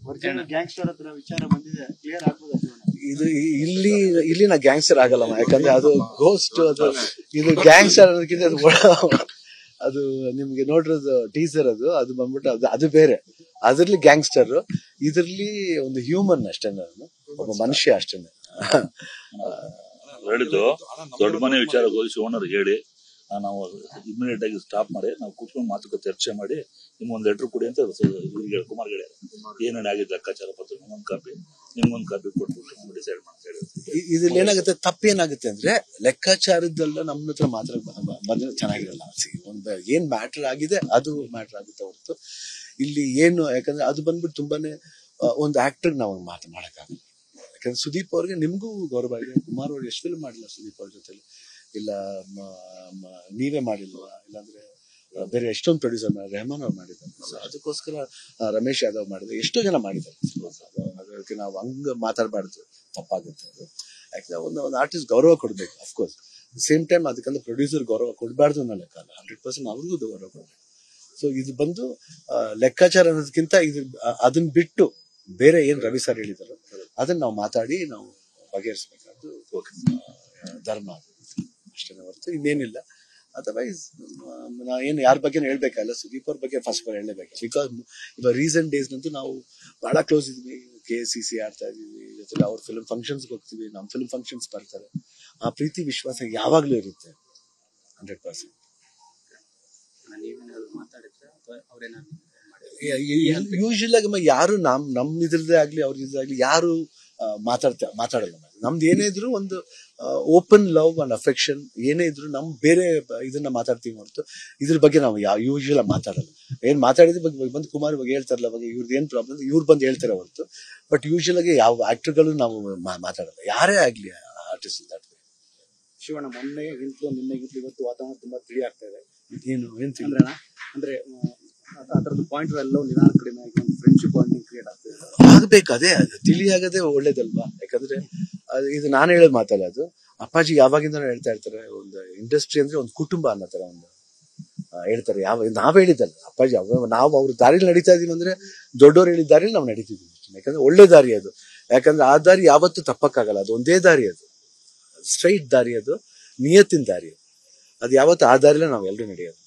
Original gangster ಹತ್ರ ವಿಚಾರ ಬಂದಿದೆ ಕ್ಲಿಯರ್ ಆಗ್ಬೋದು ಶಿವಣ್ಣ ಇದು ಈ- ಇಲ್ಲಿ ಇಲ್ಲಿನ ಗ್ಯಾಂಗ್ಸ್ಟರ್ ಆಗಲ್ಲಮ್ಮ ಯಾಕಂದ್ರೆ ಅದು ಗೋಸ್ಟ್ ಅದು ಇದು ಗ್ಯಾಂಗ್ಸ್ಟರ್ ಅನ್ನೋದಕ್ಕಿಂತ ಅದು ಒಳ- ಅದು ನಿಮ್ಗೆ ನೋಡಿರೋದು ಟೀಸರ್ ಅದು ಅದು ಬಂದ್ಬಿಟ್ಟು ಅದು ಅದು ಬೇರೆ ಅದ್ರಲ್ಲಿ ಗ್ಯಾಂಗ್ಸ್ಟರ್ ಇದ್ರಲ್ಲಿ ಒಂದು ಹ್ಯೂಮನ್ ಅಷ್ಟೇ ನಾನು ಒಬ್ಬ ಮನುಷ್ಯ ಅಷ್ಟೇನೆ ಹೇಳಿದ್ದು ದೊಡ್ಡ ಮನೆ ವಿಚಾರ ಹೋಲಿಸಿ ಓನರ್ ಹೇಳಿ ಆ, ನಾವು ಇಮಿಡಿಯೇಟ್ ಆಗಿ ಸ್ಟಾಪ್ ಮಾಡಿ ನಾವು ಕೂತ್ಕೊಂಡು ಮಾತುಕತೆ ಚರ್ಚೆ ಮಾಡಿ ನಿಮ್ಗೊಂದು ಲೆಟರ್ ಕೊಡಿ ಅಂತ ಇವ್ರಿಗೆ ಕುಮಾರ್ ಹೇಳಿ ಏನೇನು ಆಗಿದೆ ಲೆಕ್ಕಾಚಾರ ಪತ್ರ ನಿಮ್ಗೊಂದು ಕಾಪಿ ನಿಮ್ಗೊಂದು ಕಾಪಿ ಕೊಟ್ಬಿಟ್ಟು ನಾವು ಡಿಸೈಡ್ ಮಾಡ್ತಾ ಹೇಳಿ ಇ- ಇದ್ರಲ್ಲಿ ಏನಾಗುತ್ತೆ ತಪ್ಪೇನಾಗುತ್ತೆ ಅಂದ್ರೆ ಲೆಕ್ಕಾಚಾರದಲ್ಲ ನಮ್ಮ ಹತ್ರ ಮಾತ್ರ ಬ- ಬ- ಬಂದ್ರೆ ಚೆನ್ನಾಗಿರಲ್ಲ See, ಒಂದು ಏನ್ ಮ್ಯಾಟರ್ ಆಗಿದೆ ಅದು ಮ್ಯಾಟರ್ ಆಗುತ್ತೆ ಹೊರತು ಇಲ್ಲಿ ಏನು ಯಾಕಂದ್ರೆ ಅದು ಬಂದ್ಬಿಟ್ಟು ತುಂಬಾನೇ ಆ, ಒಂದು ಆಕ್ಟರ್ ನಾವು ಮಾತು ಮಾಡಕ್ಕಾಗಲ್ಲ ಯಾಕಂದ್ರೆ ಸುದೀಪ್ ಅವ್ರಿಗೆ ನಿಮ್ಗೂ ಗೌರವ ಇದೆ ಕುಮಾರ್ ಅವ್ರು ಎಷ್ಟು ಫಿಲ್ಮ್ ಮಾಡಿಲ್ಲ ಸುದೀಪ್ ಅವ್ರ ಜೊತೆಲಿ ಇಲ್ಲ ಮ- ಮ- ನೀವೇ ಮಾಡಿಲ್ವಾ ಇಲ್ಲಾಂದ್ರೆ ಆ, ಬೇರೆ ಎಷ್ಟೊಂದು ಪ್ರೊಡ್ಯೂಸರ್ ಮಾಡಿ ರೆಹಮಾನ್ ಅವ್ರು ಮಾಡಿದ್ದಾರೆ So ಅದಕ್ಕೋಸ್ಕರ ಆ, ರಮೇಶ್ ಯಾದವ್ ಮಾಡಿದ್ದಾರೆ ಎಷ್ಟೋ ಜನ ಮಾಡಿದ್ದಾರೆ ಅದಕ್ಕೆ ನಾವು ಹಂಗ ಮಾತಾಡಬಾರ್ದು ತಪ್ಪಾಗುತ್ತೆ ಅದು ಯಾಕಂದ್ರೆ ಒಂದು ಒಂದು ಆರ್ಟಿಸ್ಟ್ ಗೌರವ ಕೊಡ್ಬೇಕು ಅಫ್ಕೋರ್ಸ್ ಸೇಮ್ ಟೈಮ್ ಅದಕ್ಕಂತ ಪ್ರೊಡ್ಯೂಸರ್ ಗೌರವ ಕೊಡಬಾರ್ದು ಅನ್ನೋ ಲೆಕ್ಕ ಅಲ್ಲ ಹಂಡ್ರೆಡ್ ಪರ್ಸೆಂಟ್ ಅವ್ರಿಗೂ ಗೌರವ ಕೊಡ್ಬೇಕು ಸೊ ಇದು ಬಂದು ಆ, ಲೆಕ್ಕಾಚಾರ ಅನ್ನೋದಕ್ಕಿಂತ ಇದು ಆ, ಅದನ್ನ ಬಿಟ್ಟು ಬೇರೆ ಏನ್ ರವಿ ಸರ್ ಹೇಳಿದಾರೋ ಅದನ್ನ ನಾವು ಮಾತಾಡಿ ನಾವು ಬಗೆಹರಿಸ್ಬೇಕಾದ್ದು ಆ, ಧರ್ಮ ಅದು ಅಷ್ಟೇ ಹೊರತು ಇನ್ನೇನಿಲ್ಲ ಅದರ್ವೈಸ್ ನಾ ಏನು ಯಾರ ಬಗ್ಗೆ ಹೇಳ್ಬೇಕಲ್ಲ ಸುದೀಪ್ ಅವ್ರ ಬಗ್ಗೆ ಫಸ್ಟ್ ಆಫ್ ಹೇಳಲೇಬೇಕು ಬಿಕಾಸ್ ಇವಾಗ ರೀಸೆಂಟ್ ಡೇಸ್ ನಂತೂ ನಾವು ಬಹಳ ಕ್ಲೋಸ್ ಇದ್ವಿ ಕೆ ಎಸ್ ಸಿ ಸಿ ಆಡ್ತಾ ಇದೀವಿ ಜೊತೆಲಿ ಅವ್ರ ಫಿಲ್ಮ್ ಫಂಕ್ಷನ್ಸ್ ಹೋಗ್ತೀವಿ ನಮ್ಮ ಫಿಲ್ಮ್ ಫಂಕ್ಷನ್ಸ್ ಬರ್ತಾರೆ ಆ ಪ್ರೀತಿ ವಿಶ್ವಾಸ ಯಾವಾಗ್ಲೂ ಇರುತ್ತೆ ಹಂಡ್ರೆಡ್ ಪರ್ಸೆಂಟ್ ನೀವೇನಾದ್ರು ಮಾತಾಡಿದ್ರೆ ಅಥವಾ ಅವ್ರೇನಾದ್ರು ಮಾಡಿದ್ರೆ ಯೂಶಲ್ ಆಗಿ ಮ- ಯಾರು ನಮ್ ನಮ್ ಇದ್ರದ್ದೇ ಆಗ್ಲಿ ಅವ್ರ ಇದ್ರಾಗ್ಲಿ ಯಾರು ಆ, ಮಾತಾಡ್ತಾ ಮಾತಾಡಲ್ಲ ಮ್ಯಾಮ್. ನಮ್ದು ಏನೇ ಇದ್ರು ಒಂದು ಓಪನ್ ಲವ್ ಅಂಡ್ ಅಫೆಕ್ಷನ್ ಏನೇ ಇದ್ರು ನಮ್ ಬೇರೆ ಬ- ಇದನ್ನ ಮಾತಾಡ್ತೀವಿ ಹೊರತು ಇದ್ರ ಬಗ್ಗೆ ನಾವು ಯಾವ ಯೂಶಲ್ ಮಾತಾಡಲ್ಲ ಏನ್ ಮಾತಾಡಿದ ಬಗ್ಗೆ ಬಂದು ಕುಮಾರ್ ಬಗ್ಗೆ ಹೇಳ್ತಾರಲ್ಲ ಬಗ್ಗೆ ಇವ್ರದ್ದು ಏನ್ ಪ್ರಾಬ್ಲಮ್ ಇವ್ರು ಬಂದು ಹೇಳ್ತಾರೆ ಹೊರತು ಬಟ್ ಯೂಶಲ್ ಆಗಿ ಯಾವ ಆಕ್ಟರ್ಗಳು ನಾವು ಮಾ- ಮಾತಾಡಲ್ಲ ಯಾರೇ ಆಗ್ಲಿ ಆರ್ಟಿಸ್ಟ್ ಶಿವಣ್ಣ ಮೊನ್ನೆಗಿಂತಲೂ ನಿನ್ನೆಗಿಂತಲೂ ಇವತ್ತು ವಾತಾವರಣ ತುಂಬಾ ತಿಳಿ ಆಗ್ತಾ ಇದೆ ಏನು ಏನ್ ತಿಳಿ- ಅಂದ್ರೆ ಅಣ್ಣ, ಅಂದ್ರೆ ಆ, ಅದರದ್ದು ಪಾಯಿಂಟ್ ಎಲ್ಲೋ ನಿಧಾನ ಕಡಿಮೆ ಆಗಿ ಒಂದು ಫ್ರೆಂಡ್ಶಿಪ್ ಬಾಂಡಿಂಗ್ ಕ್ರಿಯೇಟ್ ಆಗ್ತಿದೆ ಆಗ್ಬೇಕು ಅದೇ ಅದು ತಿಳಿಯಾಗದೆ ಒಳ್ಳೇದಲ್ವಾ ಯಾಕಂದ್ರೆ ಅದು ಇದು ನಾನು ಹೇಳೋದು ಮಾತಲ್ಲ ಅದು ಅಪ್ಪಾಜಿ ಯಾವಾಗಿಂದ ಹೇಳ್ತಾ ಇರ್ತಾರೆ ಒಂದು ಇಂಡಸ್ಟ್ರಿ ಅಂದ್ರೆ ಒಂದು ಕುಟುಂಬ ಅನ್ನೋ ತರ ಒಂದು ಆ, ಹೇಳ್ತಾರೆ ಯಾವ ನಾವ್ ಹೇಳಿದ್ದಲ್ಲ ಅಪ್ಪಾಜಿ ಅವ ನಾವು ಅವ್ರ ದಾರಿಲಿ ನಡೀತಾ ಇದೀವಿ ಅಂದ್ರೆ ದೊಡ್ಡವ್ರು ಹೇಳಿದ ದಾರಿಲಿ ನಾವು ನಡೀತಿದೀವಿ ಯಾಕಂದ್ರೆ ಒಳ್ಳೆ ದಾರಿ ಅದು ಯಾಕಂದ್ರೆ ಆ ದಾರಿ ಯಾವತ್ತೂ ತಪ್ಪಕ್ಕಾಗಲ್ಲ ಅದು ಒಂದೇ ದಾರಿ ಅದು ಸ್ಟ್ರೈಟ್ ದಾರಿ ಅದು ನಿಯತ್ತಿನ ದಾರಿ ಅದು ಅದು ಯಾವತ್ತು ಆ ದಾರಿಲೇ ನಾವು ಎಲ್ಲರೂ ನಡೆಯೋದು